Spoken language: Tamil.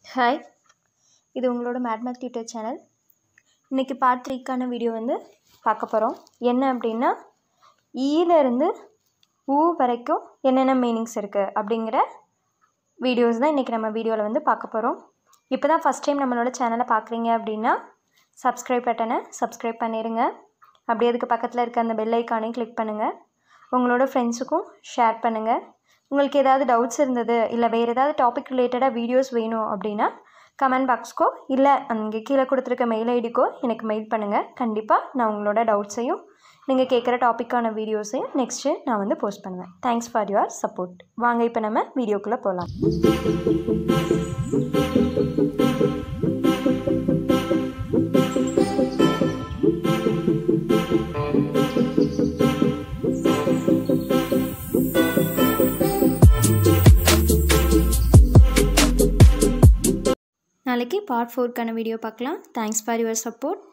ஹாய் இது உங்களோட மேட்மேத் டியூட்டர் சேனல் இன்றைக்கி பார்ட் த்ரீக்கான வீடியோ வந்து பார்க்க போகிறோம் என்ன அப்படின்னா ஈலேருந்து ஊ வரைக்கும் என்னென்ன மீனிங்ஸ் இருக்குது அப்படிங்கிற வீடியோஸ் தான் இன்றைக்கி நம்ம வீடியோவில் வந்து பார்க்க போகிறோம் இப்போ தான் ஃபஸ்ட் டைம் நம்மளோட சேனலை பார்க்குறீங்க அப்படின்னா சப்ஸ்கிரைப் பட்டனை சப்ஸ்கிரைப் பண்ணிடுங்க அப்படியே அதுக்கு பக்கத்தில் இருக்க அந்த பெல் ஐக்கானையும் கிளிக் பண்ணுங்கள் உங்களோட ஃப்ரெண்ட்ஸுக்கும் ஷேர் பண்ணுங்கள் உங்களுக்கு ஏதாவது டவுட்ஸ் இருந்தது இல்லை வேறு ஏதாவது டாபிக் ரிலேட்டடாக வீடியோஸ் வேணும் அப்படின்னா கமெண்ட் பாக்ஸ்க்கோ இல்லை அங்கே கீழே கொடுத்துருக்க மெயில் ஐடிக்கோ எனக்கு மெயில் பண்ணுங்கள் கண்டிப்பாக நான் உங்களோட டவுட்ஸையும் நீங்கள் கேட்குற டாப்பிக்கான வீடியோஸையும் நெக்ஸ்ட்டு நான் வந்து போஸ்ட் பண்ணுவேன் தேங்க்ஸ் ஃபார் யுவர் சப்போர்ட் வாங்க இப்போ நம்ம வீடியோக்குள்ளே போகலாம் நாளைக்கு பார்ட் ஃபோர்க்கான வீடியோ பார்க்கலாம் தேங்க்ஸ் ஃபார் யுவர் சப்போர்ட்